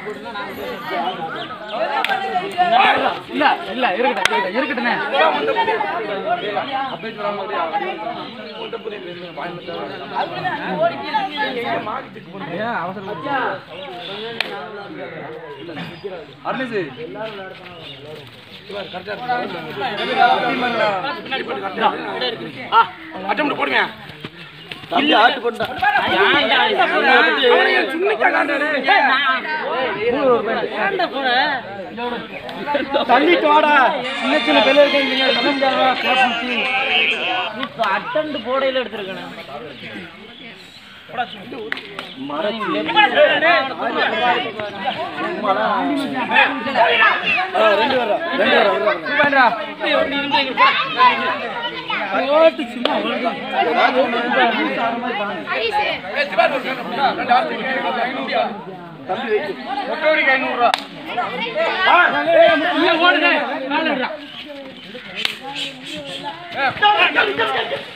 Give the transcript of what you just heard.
இல்ல இல்ல இருக்கட்டும் இருக்கட்டும் இருக்கட்டுமே ஏன் அவசரம் அர்னிசு அட்டம் போடுங்க தள்ளிட்டு வாடா சின்ன சின்ன பேர் இருக்கீங்க சொல்ல முடியாதா பேசி இப்ப அட்டண்டு போடையில எடுத்திருக்கணும் ரெண்டு வர ரெண்டு வர வேண்டா ஓட்டு சும்மா ஓடுங்க